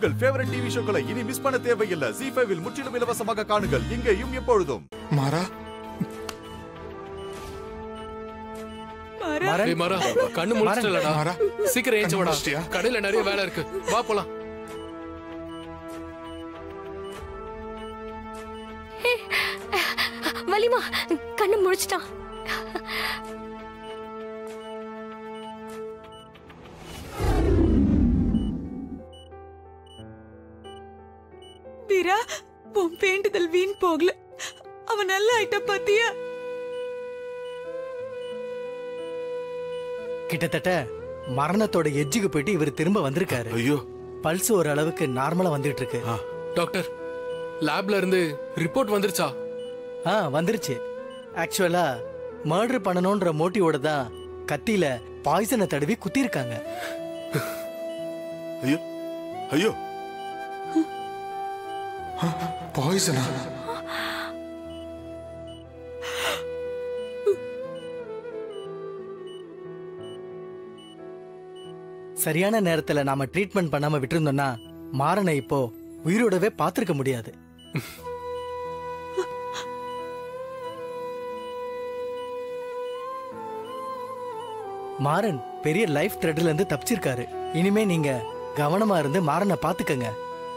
உங்கள் favourite TV ஷோக்களை இனி miss பண்ண தேவையில்லை ஜி ஃபைவில் முற்றிலும் இலவசமாக காணுங்கள் இங்கேயும் எப்பொழுதும் மாறா மாறா டேய் மாறா கண்ணு முடிச்சிட்டலடா மாறா சீக்கிரம் ஏஞ்சு கண்ணு வாடா முடிச்சிட்டியா? கடையில நிறைய வேலை இருக்கு வா போலாம் வலிமா கண்ணு முழிச்சிட்டான் வீரா உன் வேண்டுதல் வீண் போகல அவன் நல்ல ஆயிட்ட பாத்தியா கிட்டத்தட்ட மரணத்தோட எஜ்ஜுக்கு போயிட்டு இவர் திரும்ப வந்திருக்காரு ஐயோ பல்ஸ் ஒரு அளவுக்கு நார்மலா வந்துட்டு இருக்கு டாக்டர் லேப்ல இருந்து ரிப்போர்ட் வந்துருச்சா ஆ வந்துருச்சு ஆக்சுவலா மர்டர் பண்ணணும்ன்ற மோட்டிவோட தான் கத்தியில பாய்சனை தடவி குத்திருக்காங்க ஐயோ ஐயோ பாய்சனா சரியான நேரத்துல நாம ட்ரீட்மெண்ட் பண்ணாம விட்டிருந்தோம்னா மாறனை இப்போ உயிரோடவே பார்த்திருக்க முடியாது மாறன் பெரிய லைஃப் த்ரெட்ல இருந்து தப்பிச்சிருக்காரு இனிமே நீங்க கவனமா இருந்து மாறனை பாத்துக்கங்க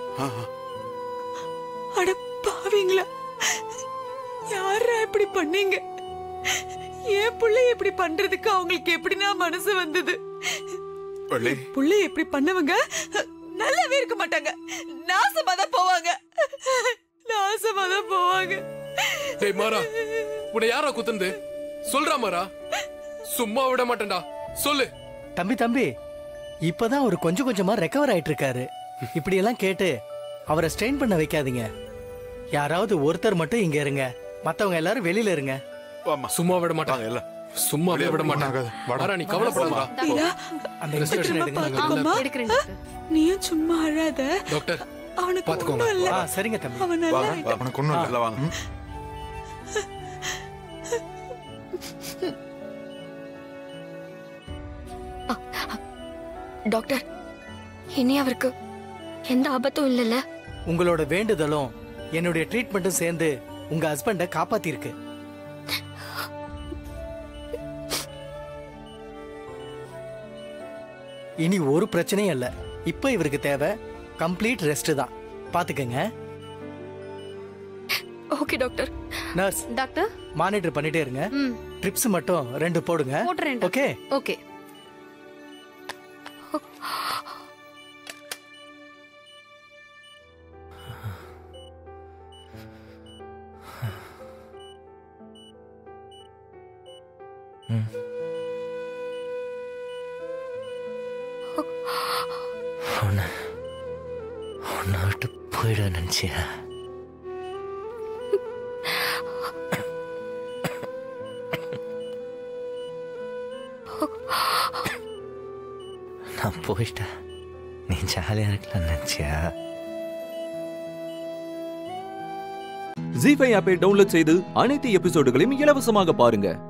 அட பாவீங்களா யாரா இப்படி பண்ணீங்க என் புள்ளைய இப்படி பண்றதுக்கு அவங்களுக்கு எப்படின்னா மனசு வந்தது வள்ளி புள்ளை எப்படி பண்ணவங்க நல்லாவே இருக்க மாட்டாங்க நாசமா தான் போவாங்க நாசமா தான் போவாங்க டேய் மாறா உன்னை யாரா குத்துனது சொல்றா மாறா சும்மா விட மாட்டேன்டா சொல்லு தம்பி தம்பி இப்பதான் அவர் கொஞ்சம் கொஞ்சமா ரெக்கவர் ஆயிட்டு இருக்காரு இப்படி எல்லாம் கேட்டு அவரை ஸ்ட்ரெயின் பண்ண வைக்காதீங்க யாராவது ஒருத்தர் மட்டும் இங்க இருங்க மத்தவங்க எல்லாரும் வெளியில இருங்க வாமா சும்மா விட வாங்க மாட்டாங்க எல்லாம் சும்மாவே விட மாட்டாங்க ஆகாது. வாடா. மாறா நீ கவலைப்படாதடா வீரா அந்த Rest இன்ஜெக்ஷன் எடுங்க. எடுங்க பாத்துக்கோமா எடுக்கிறேன் டாக்டர். நீயும் சும்மா அழாத டாக்டர் அவனுக்கு பாத்துக்கோங்க. ஒண்ணும் இல்ல ஆ சரிங்க தம்பி அவன் நல்லா வாங்க ஆயிட்டான். உனக்கு ஒண்ணும் இல்ல வாங்க ம். டாக்டர் இனி அவருக்கு எந்த ஆபத்தும் இல்லைல்ல உங்களோட வேண்டுதலும் என்னுடைய ட்ரீட்மெண்ட்டும் சேர்ந்து உங்க ஹஸ்பண்ட காப்பாத்திருக்கு இனி ஒரு பிரச்சனையும் இல்ல இப்ப இவருக்கு தேவை கம்ப்ளீட் ரெஸ்ட் தான் பாத்துக்கங்க okay doctor nurse doctor monitor பண்ணிட்டே இருங்க ம் ட்ரிப்ஸ் மட்டும் ரெண்டு போடுங்க போட்டுறேன் ஓகே ஓகே உன்னை உன்னை விட்டு போயிட நினச்சியா நான் போயிட்டேன் நீ ஜாலியாக இருக்கலாம் நினச்சியா ஜி ஃபைவ் ஆப்பை டவுன்லோட் செய்து அனைத்து எபிசோடுகளையும் இலவசமாக பாருங்க